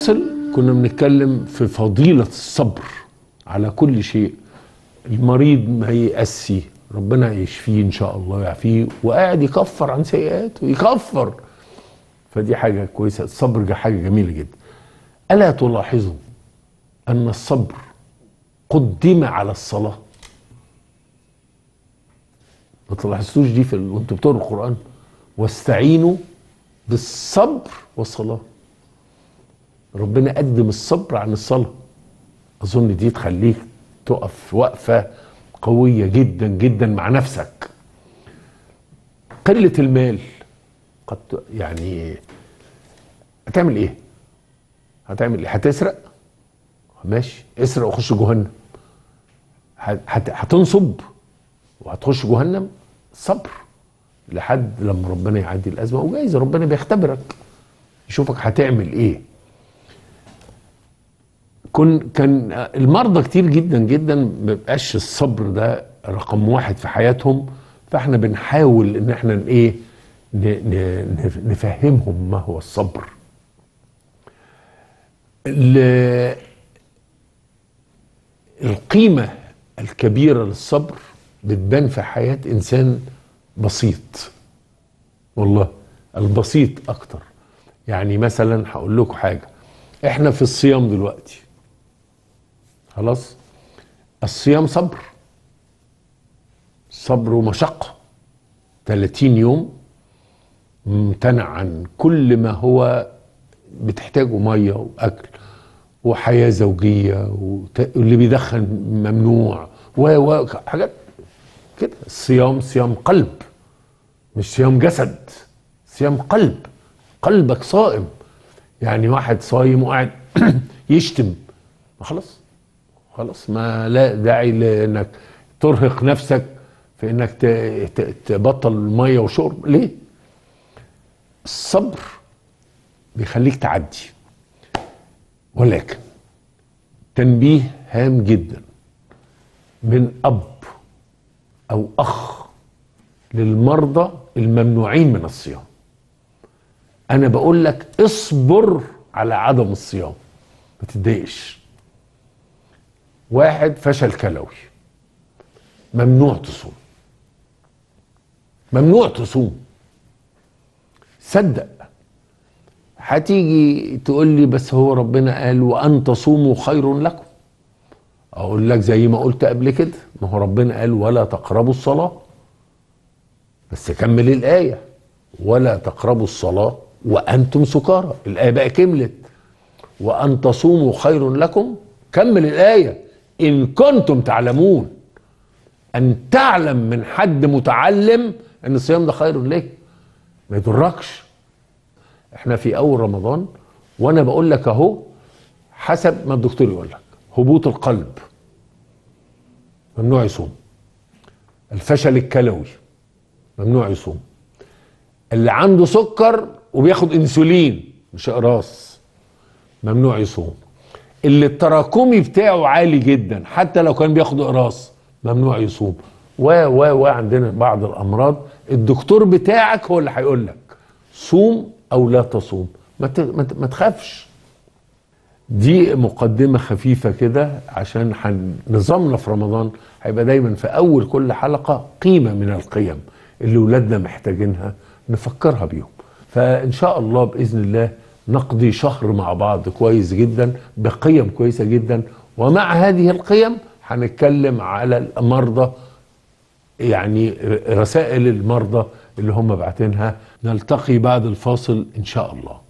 الفاصل كنا بنتكلم في فضيلة الصبر على كل شيء المريض ما يأسي ربنا يشفيه إن شاء الله ويعافيه وقاعد يكفر عن سيئاته يكفر فدي حاجة كويسة الصبر ده حاجة جميلة جدا ألا تلاحظوا أن الصبر قدم على الصلاة ما تلاحظتوش دي في ال... وانتوا بتقروا القرآن واستعينوا بالصبر والصلاة ربنا قدم الصبر عن الصلاة أظن دي تخليك تقف وقفة قوية جدا جدا مع نفسك قلة المال قد يعني هتعمل ايه هتعمل ايه هتسرق ماشي اسرق وخش جهنم هت- هت- هتنصب وهتخش جهنم صبر لحد لما ربنا يعدي الازمه وجايز ربنا بيختبرك يشوفك هتعمل ايه كن كان المرضى كتير جدا جدا ما بيبقاش الصبر ده رقم واحد في حياتهم فاحنا بنحاول ان احنا ن- ايه ن- ن- نفهمهم ما هو الصبر ال- القيمة الكبيرة للصبر بتبان في حياة إنسان بسيط والله البسيط أكتر يعني مثلا هقول لكم حاجة إحنا في الصيام دلوقتي خلاص الصيام صبر صبر ومشقة 30 يوم ممتنع عن كل ما هو بتحتاجه ميه واكل وحياه زوجيه وت- واللي بيدخن ممنوع و و حاجات كده الصيام صيام قلب مش صيام جسد صيام قلب قلبك صائم يعني واحد صايم وقاعد يشتم ما خلاص خلاص ما لا داعي لانك ترهق نفسك في انك ت- ت- تبطل ميه وشرب ليه الصبر بيخليك تعدي ولكن تنبيه هام جدا من اب او اخ للمرضى الممنوعين من الصيام انا بقول لك اصبر على عدم الصيام ما تتضايقش واحد فشل كلوي ممنوع تصوم ممنوع تصوم صدق هتيجي تقول لي بس هو ربنا قال وان تصوموا خير لكم اقول لك زي ما قلت قبل كده ما هو ربنا قال ولا تقربوا الصلاه بس كمل الايه ولا تقربوا الصلاه وانتم سكارى الايه بقى كملت وان تصوموا خير لكم كمل الايه ان كنتم تعلمون ان تعلم من حد متعلم ان الصيام ده خير لك ما يضركش احنا في اول رمضان وانا بقول لك اهو حسب ما الدكتور يقول لك هبوط القلب ممنوع يصوم الفشل الكلوي ممنوع يصوم اللي عنده سكر وبياخد انسولين مش اقراص ممنوع يصوم اللي التراكمي بتاعه عالي جدا حتى لو كان بياخد اقراص ممنوع يصوم و و و عندنا بعض الامراض الدكتور بتاعك هو اللي هيقول لك صوم او لا تصوم ما ت- ما ت- ما تخافش دي مقدمة خفيفة كده عشان حن- نظامنا في رمضان هيبقى دايما في أول كل حلقة قيمة من القيم اللي ولادنا محتاجينها نفكرها بيهم فإن شاء الله بإذن الله نقضي شهر مع بعض كويس جدا بقيم كويسة جدا ومع هذه القيم هنتكلم على المرضى يعني رسائل المرضى اللي هم باعتينها نلتقي بعد الفاصل إن شاء الله